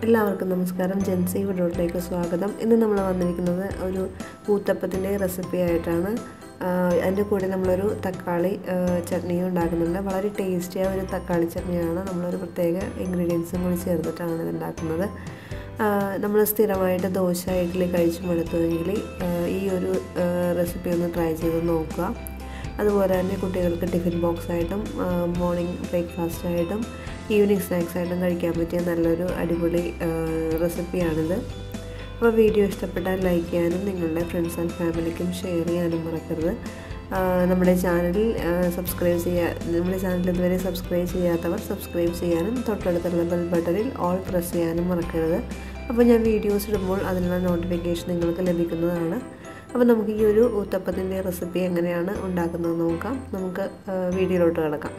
എല്ലാവർക്കും നമസ്കാരം ജെൻസി വീഡിയോയിലേക്ക് സ്വാഗതം ഇന്ന് നമ്മൾ വന്നിരിക്കുന്നത് ഒരു ഊത്തപ്പത്തിൻ്റെ റെസിപ്പി ആയിട്ടാണ് ആഹ് അതിൻ്റെ കൂടെ നമ്മളൊരു തക്കാളി ആഹ് ചട്നിയും ഉണ്ടാക്കുന്നുണ്ട് വളരെ ടേസ്റ്റിയായ ഒരു തക്കാളി ചട്നിയാണ് നമ്മളൊരു പ്രത്യേക ഇൻഗ്രീഡിയൻസും കൂടി ചേർത്തിട്ടാണ് ഇത് ഉണ്ടാക്കുന്നത് നമ്മൾ സ്ഥിരമായിട്ട് ദോശ ഇഡ്ഡലി കഴിച്ച് മടുത്തുവെങ്കിൽ ആഹ് ഈ ഒരു റെസിപ്പി ഒന്ന് ട്രൈ ചെയ്ത് നോക്കുക അതുപോലെ തന്നെ കുട്ടികൾക്ക് ടിഫിൻ ബോക്സ് ആയിട്ടും മോർണിംഗ് ബ്രേക്ക്ഫാസ്റ്റ് ആയിട്ടും ഈവനിങ് സ്നാക്സ് ആയിട്ടും കഴിക്കാൻ പറ്റിയ നല്ലൊരു അടിപൊളി റെസിപ്പിയാണിത് അപ്പോൾ വീഡിയോ ഇഷ്ടപ്പെട്ടാൽ ലൈക്ക് ചെയ്യാനും നിങ്ങളുടെ ഫ്രണ്ട്സ് ആൻഡ് ഫാമിലിക്കും ഷെയർ ചെയ്യാനും മറക്കരുത് നമ്മുടെ ചാനലിൽ സബ്സ്ക്രൈബ് ചെയ്യുക നമ്മുടെ ചാനൽ ഇതുവരെ സബ്സ്ക്രൈബ് ചെയ്യാത്തവർ സബ്സ്ക്രൈബ് ചെയ്യാനും തൊട്ടടുത്തുള്ള ബെൽ ബട്ടണിൽ ഓൾ പ്രസ് ചെയ്യാനും മറക്കരുത് അപ്പോൾ ഞാൻ വീഡിയോസ് ഇടുമ്പോൾ അതിനുള്ള നോട്ടിഫിക്കേഷൻ നിങ്ങൾക്ക് ലഭിക്കുന്നതാണ് അപ്പോൾ നമുക്ക് ഈ ഒരു ഊത്തപ്പത്തിൻ്റെ റെസിപ്പി എങ്ങനെയാണ് ഉണ്ടാക്കുന്നത് നോക്കാം നമുക്ക് വീഡിയോയിലോട്ട് കിടക്കാം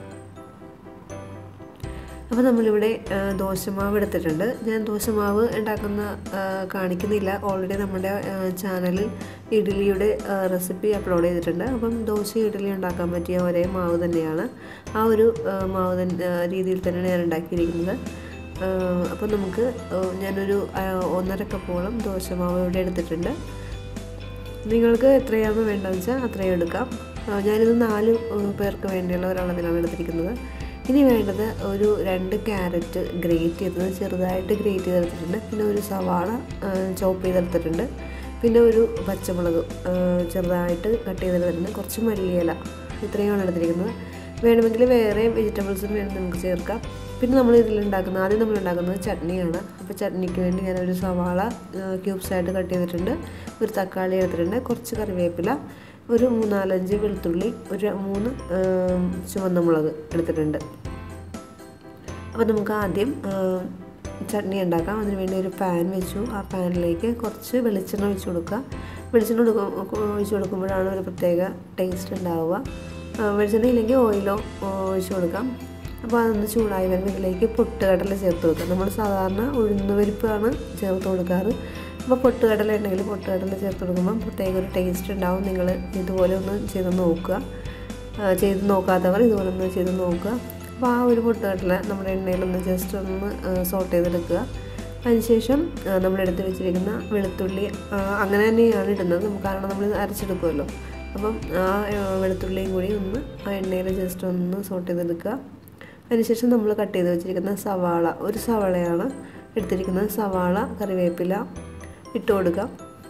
അപ്പോൾ നമ്മളിവിടെ ദോശമാവ് എടുത്തിട്ടുണ്ട് ഞാൻ ദോശമാവ് ഉണ്ടാക്കുന്ന കാണിക്കുന്നില്ല ഓൾറെഡി നമ്മുടെ ചാനലിൽ ഇഡ്ഡലിയുടെ റെസിപ്പി അപ്ലോഡ് ചെയ്തിട്ടുണ്ട് അപ്പം ദോശ ഇഡ്ഡലി ഉണ്ടാക്കാൻ പറ്റിയ ഒരേ മാവ് തന്നെയാണ് ആ ഒരു മാവ് തന്നെ രീതിയിൽ തന്നെയാണ് ഞാൻ ഉണ്ടാക്കിയിരിക്കുന്നത് അപ്പോൾ നമുക്ക് ഞാനൊരു ഒന്നര കപ്പോളം ദോശമാവ് ഇവിടെ എടുത്തിട്ടുണ്ട് നിങ്ങൾക്ക് എത്രയാണ് വേണ്ടതെന്ന് വെച്ചാൽ അത്രയും എടുക്കാം ഞാനിത് നാല് പേർക്ക് വേണ്ടിയുള്ള ഒരളവിലാണ് എടുത്തിരിക്കുന്നത് ഇനി വേണ്ടത് ഒരു രണ്ട് ക്യാരറ്റ് ഗ്രേറ്റ് ചെയ്തത് ചെറുതായിട്ട് ഗ്രേറ്റ് ചെയ്തെടുത്തിട്ടുണ്ട് പിന്നെ ഒരു സവാള ചോപ്പ് ചെയ്തെടുത്തിട്ടുണ്ട് പിന്നെ ഒരു പച്ചമുളക് ചെറുതായിട്ട് കട്ട് ചെയ്തെടുത്തിട്ടുണ്ട് കുറച്ച് മല്ലിയില ഇത്രയുമാണ് എടുത്തിരിക്കുന്നത് വേണമെങ്കിൽ വേറെ വെജിറ്റബിൾസും വേണം നമുക്ക് ചേർക്കാം പിന്നെ നമ്മൾ ഇതിലുണ്ടാക്കുന്ന ആദ്യം നമ്മൾ ഉണ്ടാക്കുന്നത് ചട്നിയാണ് അപ്പോൾ ചട്നിക്ക് വേണ്ടി ഞാനൊരു സവാള ക്യൂബ്സായിട്ട് കട്ട് ചെയ്തിട്ടുണ്ട് ഒരു തക്കാളി എടുത്തിട്ടുണ്ട് കുറച്ച് കറിവേപ്പില ഒരു മൂന്നാലഞ്ച് വെളുത്തുള്ളി ഒരു മൂന്ന് ചുവന്ന മുളക് എടുത്തിട്ടുണ്ട് അപ്പോൾ നമുക്ക് ആദ്യം ചട്നി ഉണ്ടാക്കാം അതിന് വേണ്ടി ഒരു പാൻ വെച്ചു ആ പാനിലേക്ക് കുറച്ച് വെളിച്ചെണ്ണ ഒഴിച്ചു കൊടുക്കുക വെളിച്ചെണ്ണ കൊടുക്കും ഒഴിച്ചു കൊടുക്കുമ്പോഴാണ് ഒരു പ്രത്യേക ടേസ്റ്റ് ഉണ്ടാവുക വെളിച്ചെണ്ണ ഇല്ലെങ്കിൽ ഓയിലോ ഒഴിച്ചു കൊടുക്കാം അപ്പോൾ അതൊന്ന് ചൂടായി വരുമ്പോൾ ഇതിലേക്ക് പൊട്ടുകടല ചേർത്ത് കൊടുക്കുക നമ്മൾ സാധാരണ ഉഴുന്ന് പരിപ്പാണ് ചേർത്ത് കൊടുക്കാറ് അപ്പോൾ പൊട്ടുകടല ഉണ്ടെങ്കിൽ പൊട്ടുകടല ചേർത്ത് കൊടുക്കുമ്പോൾ പ്രത്യേക ഒരു ടേസ്റ്റ് ഉണ്ടാവും നിങ്ങൾ ഇതുപോലെ ഒന്ന് ചെയ്ത് നോക്കുക ചെയ്ത് നോക്കാത്തവർ ഇതുപോലെ ഒന്ന് ചെയ്ത് നോക്കുക അപ്പോൾ ആ ഒരു പൊട്ടുകടല നമ്മുടെ എണ്ണയിലൊന്ന് ജസ്റ്റ് ഒന്ന് സോട്ട് ചെയ്തെടുക്കുക അതിനുശേഷം നമ്മൾ എടുത്ത് വെച്ചിരിക്കുന്ന വെളുത്തുള്ളി അങ്ങനെ തന്നെയാണ് ഇടുന്നത് നമുക്ക് കാരണം നമ്മൾ അരച്ചെടുക്കുമല്ലോ അപ്പം ആ വെളുത്തുള്ളിയും കൂടി ഒന്ന് ആ എണ്ണയിൽ ജസ്റ്റ് ഒന്ന് സോട്ട് ചെയ്തെടുക്കുക അതിനുശേഷം നമ്മൾ കട്ട് ചെയ്ത് വെച്ചിരിക്കുന്ന സവാള ഒരു സവാളയാണ് എടുത്തിരിക്കുന്നത് സവാള കറിവേപ്പില ഇട്ട് കൊടുക്കാം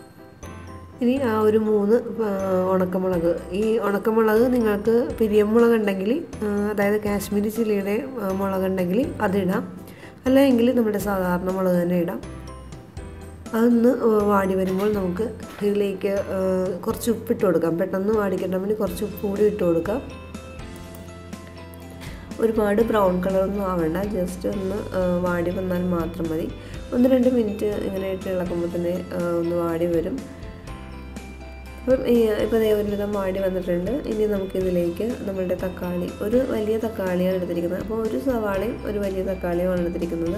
ഇനി ആ ഒരു മൂന്ന് ഉണക്കമുളക് ഈ ഉണക്കമുളക് നിങ്ങൾക്ക് പിരിയമുളക് ഉണ്ടെങ്കിൽ അതായത് കാശ്മീരി ചില്ലിയുടെ മുളക് ഉണ്ടെങ്കിൽ അതിടാം അല്ലെങ്കിൽ നമ്മുടെ സാധാരണ മുളക് തന്നെ ഇടാം അതൊന്ന് വാടി വരുമ്പോൾ നമുക്ക് ഇതിലേക്ക് കുറച്ച് ഉപ്പിട്ട് കൊടുക്കാം പെട്ടെന്ന് വാടിക്കിട്ടാൻ വേണ്ടി കുറച്ച് ഉപ്പ് കൂടി ഇട്ട് കൊടുക്കാം ഒരുപാട് ബ്രൗൺ കളറൊന്നും ആവേണ്ട ജസ്റ്റ് ഒന്ന് വാടി വന്നാൽ മാത്രം മതി ഒന്ന് രണ്ട് മിനിറ്റ് ഇങ്ങനെ ഇട്ട് ഇളക്കുമ്പോൾ തന്നെ ഒന്ന് വാടി വരും അപ്പം ഇപ്പോൾ അതേ ഒരുവിധം വാടി വന്നിട്ടുണ്ട് ഇനി നമുക്കിതിലേക്ക് നമ്മളുടെ തക്കാളി ഒരു വലിയ തക്കാളിയാണ് എടുത്തിരിക്കുന്നത് അപ്പോൾ ഒരു സവാളയും ഒരു വലിയ തക്കാളിയുമാണ് എടുത്തിരിക്കുന്നത്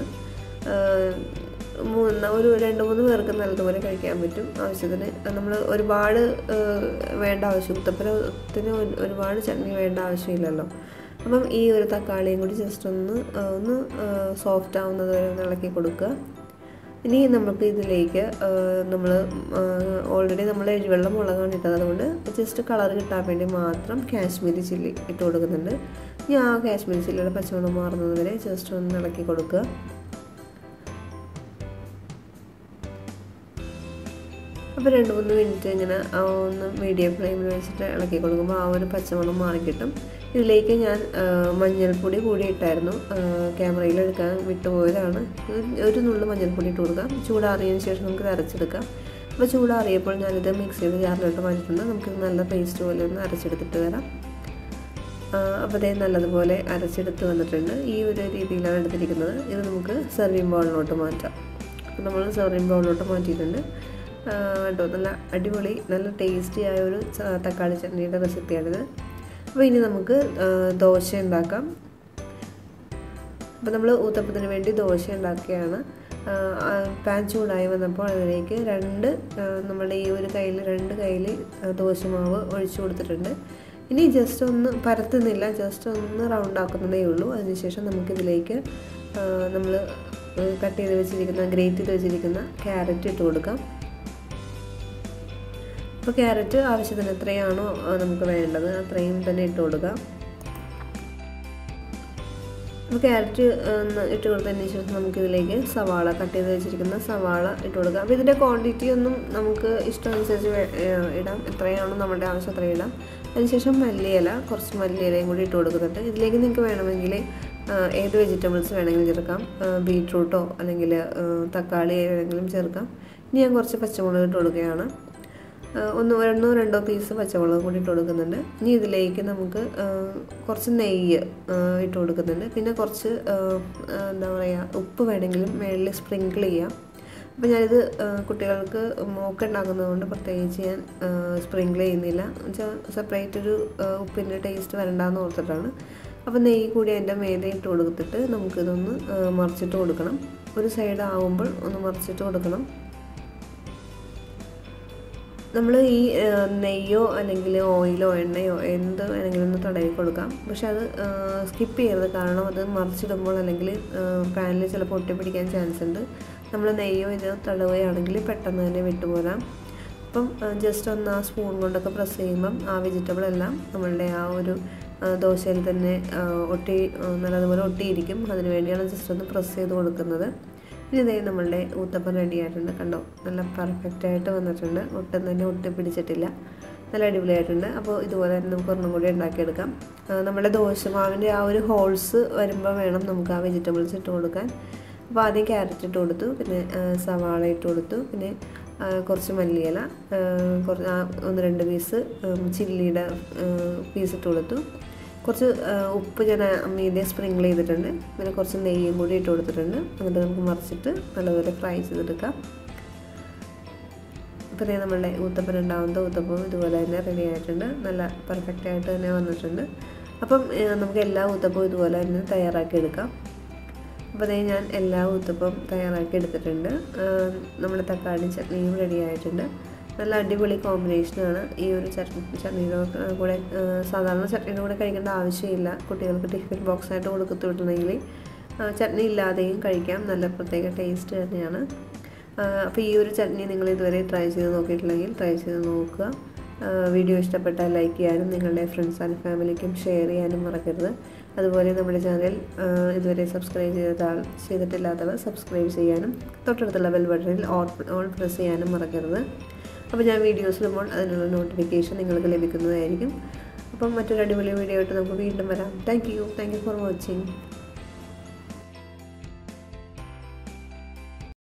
മൂന്ന് ഒരു രണ്ട് മൂന്ന് പേർക്ക് നല്ലതുപോലെ കഴിക്കാൻ പറ്റും ആവശ്യത്തിന് നമ്മൾ ഒരുപാട് വേണ്ട ആവശ്യം ഉത്തപ്പരത്തിന് ഒരുപാട് ചട്നി വേണ്ട ആവശ്യമില്ലല്ലോ അപ്പം ഈ ഒരു തക്കാളിയും കൂടി ജസ്റ്റ് ഒന്ന് ഒന്ന് സോഫ്റ്റ് ആവുന്നത് വരെ ഒന്ന് ഇളക്കി കൊടുക്കുക ഇനി നമുക്ക് ഇതിലേക്ക് നമ്മൾ ഓൾറെഡി നമ്മൾ എരിവെള്ളം മുളകാണ് ഇട്ടത് അതുകൊണ്ട് ജസ്റ്റ് കളർ കിട്ടാൻ വേണ്ടി മാത്രം കാശ്മീരി ചില്ലി ഇട്ട് കൊടുക്കുന്നുണ്ട് ഇനി ആ കാശ്മീരി ചില്ലിയുടെ പച്ചവെള്ളം മാറുന്നത് വരെ ജസ്റ്റ് ഒന്ന് ഇളക്കി കൊടുക്കുക അപ്പോൾ രണ്ട് മൂന്ന് മിനിറ്റ് ഇങ്ങനെ ഒന്ന് മീഡിയം ഫ്ലെയിമിൽ വെച്ചിട്ട് ഇളക്കി കൊടുക്കുമ്പോൾ ആ ഒരു പച്ചമണം മാറിക്കിട്ടും ഇതിലേക്ക് ഞാൻ മഞ്ഞൾപ്പൊടി കൂടി ഇട്ടായിരുന്നു ക്യാമറയിൽ എടുക്കാൻ വിട്ടുപോയതാണ് ഒരു നുള്ളു മഞ്ഞൾപ്പൊടി ഇട്ട് കൊടുക്കാം ചൂടാറിയതിന് ശേഷം നമുക്ക് അരച്ചെടുക്കാം അപ്പോൾ ചൂടാറിയപ്പോൾ ഞാനിത് മിക്സിയുടെ ജാറിലോട്ട് മാറ്റിയിട്ടുണ്ട് നമുക്ക് നല്ല പേസ്റ്റ് പോലെ ഒന്ന് അരച്ചെടുത്തിട്ട് വരാം അപ്പോൾ അതേ നല്ലതുപോലെ അരച്ചെടുത്ത് വന്നിട്ടുണ്ട് ഈ ഒരു രീതിയിലാണ് എടുത്തിരിക്കുന്നത് ഇത് നമുക്ക് സെർവിങ് ബൗളിലോട്ട് മാറ്റാം അപ്പോൾ നമ്മൾ സെർവിങ് ബൗളിലോട്ട് മാറ്റിയിട്ടുണ്ട് കേട്ടോ നല്ല അടിപൊളി നല്ല ടേസ്റ്റി ആയ ഒരു തക്കാളി ചട്നിയുടെ റെസിപ്പിയാണിത് അപ്പോൾ ഇനി നമുക്ക് ദോശ ഉണ്ടാക്കാം അപ്പോൾ നമ്മൾ ഊത്തപ്പത്തിന് വേണ്ടി ദോശ ഉണ്ടാക്കുകയാണ് പാൻ ചൂടായി വന്നപ്പോൾ അതിലേക്ക് രണ്ട് നമ്മുടെ ഈ ഒരു കയ്യിൽ രണ്ട് കയ്യിൽ ദോശമാവ് ഒഴിച്ചു കൊടുത്തിട്ടുണ്ട് ഇനി ജസ്റ്റ് ഒന്ന് പരത്തുന്നില്ല ജസ്റ്റ് ഒന്ന് റൗണ്ട് ആക്കുന്നതേ ഉള്ളൂ അതിനുശേഷം നമുക്കിതിലേക്ക് നമ്മൾ കട്ട് ചെയ്ത് വെച്ചിരിക്കുന്ന ഗ്രേറ്റ് ചെയ്ത് വെച്ചിരിക്കുന്ന ക്യാരറ്റ് ഇട്ട് കൊടുക്കാം അപ്പോൾ ക്യാരറ്റ് ആവശ്യത്തിന് എത്രയാണോ നമുക്ക് വേണ്ടത് അത്രയും തന്നെ ഇട്ട് കൊടുക്കാം അപ്പോൾ ക്യാരറ്റ് ഇട്ട് കൊടുത്തതിന് ശേഷം നമുക്കിതിലേക്ക് സവാള കട്ട് ചെയ്ത് വെച്ചിരിക്കുന്ന സവാള ഇട്ട് കൊടുക്കാം അപ്പോൾ ഇതിൻ്റെ ക്വാണ്ടിറ്റി ഒന്നും നമുക്ക് ഇഷ്ടമനുസരിച്ച് ഇടാം എത്രയാണോ നമ്മുടെ ആവശ്യം അത്ര ഇടാം അതിനുശേഷം മല്ലിയില കുറച്ച് മല്ലിയിലയും കൂടി ഇട്ട് കൊടുക്കുന്നുണ്ട് ഇതിലേക്ക് നിങ്ങൾക്ക് വേണമെങ്കിൽ ഏത് വെജിറ്റബിൾസ് വേണമെങ്കിലും ചേർക്കാം ബീട്രൂട്ടോ അല്ലെങ്കിൽ തക്കാളി ഏതെങ്കിലും ചേർക്കാം ഇനി ഞാൻ കുറച്ച് പച്ചമുളക് ഇട്ട് കൊടുക്കുകയാണ് ഒന്ന് ഒരെണ്ണോ രണ്ടോ പീസ് പച്ചമുളക് കൂടി ഇട്ട് കൊടുക്കുന്നുണ്ട് ഇനി ഇതിലേക്ക് നമുക്ക് കുറച്ച് നെയ്യ് ഇട്ട് കൊടുക്കുന്നുണ്ട് പിന്നെ കുറച്ച് എന്താ പറയുക ഉപ്പ് വേണമെങ്കിലും മേളിൽ സ്പ്രിങ്കിൾ ചെയ്യാം അപ്പോൾ ഞാനിത് കുട്ടികൾക്ക് മോക്ക് ഉണ്ടാക്കുന്നതുകൊണ്ട് പ്രത്യേകിച്ച് ഞാൻ സ്പ്രിങ്കിൾ ചെയ്യുന്നില്ല എന്നുവെച്ചാൽ സെപ്പറേറ്റ് ഒരു ഉപ്പിൻ്റെ ടേസ്റ്റ് വരണ്ടെന്ന് ഓർത്തിട്ടാണ് അപ്പോൾ നെയ്യ് കൂടി അതിൻ്റെ മേലെ ഇട്ട് കൊടുത്തിട്ട് നമുക്കിതൊന്ന് മറിച്ചിട്ട് കൊടുക്കണം ഒരു സൈഡ് ആവുമ്പോൾ ഒന്ന് മറിച്ചിട്ട് കൊടുക്കണം നമ്മൾ ഈ നെയ്യോ അല്ലെങ്കിൽ ഓയിലോ എണ്ണയോ എന്ത് വേണമെങ്കിലും ഒന്ന് തടവി കൊടുക്കാം പക്ഷെ അത് സ്കിപ്പ് ചെയ്യരുത് കാരണം അത് മറിച്ചിടുമ്പോൾ അല്ലെങ്കിൽ പാനിൽ ചിലപ്പോൾ ഒട്ടിപ്പിടിക്കാൻ ചാൻസ് ഉണ്ട് നമ്മൾ നെയ്യോ ഇത് തടവുകയാണെങ്കിൽ പെട്ടെന്ന് തന്നെ വിട്ടുപോരാം അപ്പം ജസ്റ്റ് ഒന്ന് ആ സ്പൂൺ കൊണ്ടൊക്കെ പ്രസ് ചെയ്യുമ്പം ആ വെജിറ്റബിൾ എല്ലാം നമ്മളുടെ ആ ഒരു ദോശയിൽ തന്നെ ഒട്ടി നല്ലതുപോലെ ഒട്ടിയിരിക്കും അതിന് വേണ്ടിയാണ് ജസ്റ്റ് ഒന്ന് പ്രസ് ചെയ്ത് കൊടുക്കുന്നത് ഇനി ഇതേ നമ്മളുടെ ഊത്തപ്പം റെഡി ആയിട്ടുണ്ട് കണ്ടോ നല്ല പെർഫെക്റ്റ് ആയിട്ട് വന്നിട്ടുണ്ട് ഒട്ടും തന്നെ ഒട്ടി പിടിച്ചിട്ടില്ല നല്ല അടിപൊളിയായിട്ടുണ്ട് അപ്പോൾ ഇതുപോലെ തന്നെ നമുക്ക് ഒരെണ്ണം കൂടി ഉണ്ടാക്കിയെടുക്കാം നമ്മുടെ ദോശമാവിൻ്റെ ആ ഒരു ഹോൾസ് വരുമ്പോൾ വേണം നമുക്ക് ആ വെജിറ്റബിൾസ് ഇട്ട് കൊടുക്കാൻ അപ്പോൾ ആദ്യം ക്യാരറ്റ് ഇട്ട് കൊടുത്തു പിന്നെ സവാള ഇട്ട് കൊടുത്തു പിന്നെ കുറച്ച് മല്ലിയില കുറച്ച് ഒന്ന് രണ്ട് പീസ് ചില്ലിയുടെ പീസ് ഇട്ട് കൊടുത്തു കുറച്ച് ഉപ്പ് ഞാൻ മീതെ സ്പ്രിങ്കിൾ ചെയ്തിട്ടുണ്ട് പിന്നെ കുറച്ച് നെയ്യും കൂടി ഇട്ട് കൊടുത്തിട്ടുണ്ട് എന്നിട്ട് നമുക്ക് മറിച്ചിട്ട് നല്ലപോലെ ഫ്രൈ ചെയ്തെടുക്കാം ഇപ്പോൾ ഇതേ നമ്മളുടെ ഊത്തപ്പൻ ഉണ്ടാകുന്ന ഊത്തപ്പം ഇതുപോലെ തന്നെ റെഡി ആയിട്ടുണ്ട് നല്ല പെർഫെക്റ്റ് ആയിട്ട് തന്നെ വന്നിട്ടുണ്ട് അപ്പം നമുക്ക് എല്ലാ ഊത്തപ്പവും ഇതുപോലെ തന്നെ തയ്യാറാക്കി എടുക്കാം അപ്പോൾ അതേ ഞാൻ എല്ലാ ഊത്തപ്പം തയ്യാറാക്കി എടുത്തിട്ടുണ്ട് നമ്മുടെ തക്കാളി ചട്നിയും റെഡി ആയിട്ടുണ്ട് നല്ല അടിപൊളി കോമ്പിനേഷനാണ് ഈ ഒരു ചട്നി ചട്നിയുടെ കൂടെ സാധാരണ ചട്നിയുടെ കൂടെ കഴിക്കേണ്ട ആവശ്യമില്ല കുട്ടികൾക്ക് ടിഫിൻ ബോക്സ് ആയിട്ട് കൊടുത്തു വിട്ടണമെങ്കിൽ ചട്നി ഇല്ലാതെയും കഴിക്കാം നല്ല പ്രത്യേക ടേസ്റ്റ് തന്നെയാണ് അപ്പോൾ ഈ ഒരു ചട്നി നിങ്ങൾ ഇതുവരെ ട്രൈ ചെയ്ത് നോക്കിയിട്ടില്ലെങ്കിൽ ട്രൈ ചെയ്ത് നോക്കുക വീഡിയോ ഇഷ്ടപ്പെട്ടാൽ ലൈക്ക് ചെയ്യാനും നിങ്ങളുടെ ഫ്രണ്ട്സ് ആൻഡ് ഫാമിലിക്കും ഷെയർ ചെയ്യാനും മറക്കരുത് അതുപോലെ നമ്മുടെ ചാനൽ ഇതുവരെ സബ്സ്ക്രൈബ് ചെയ്ത ചെയ്തിട്ടില്ലാത്തവർ സബ്സ്ക്രൈബ് ചെയ്യാനും തൊട്ടടുത്തുള്ള ബെൽ ബട്ടണിൽ ഓൾ ഓൾ പ്രസ് ചെയ്യാനും മറക്കരുത് അപ്പോൾ ഞാൻ വീഡിയോസ് ഇടുമ്പോൾ അതിനുള്ള നോട്ടിഫിക്കേഷൻ നിങ്ങൾക്ക് ലഭിക്കുന്നതായിരിക്കും അപ്പം മറ്റൊരു അടിപൊളി വീഡിയോ ആയിട്ട് നമുക്ക് വീണ്ടും വരാം thank you thank you for watching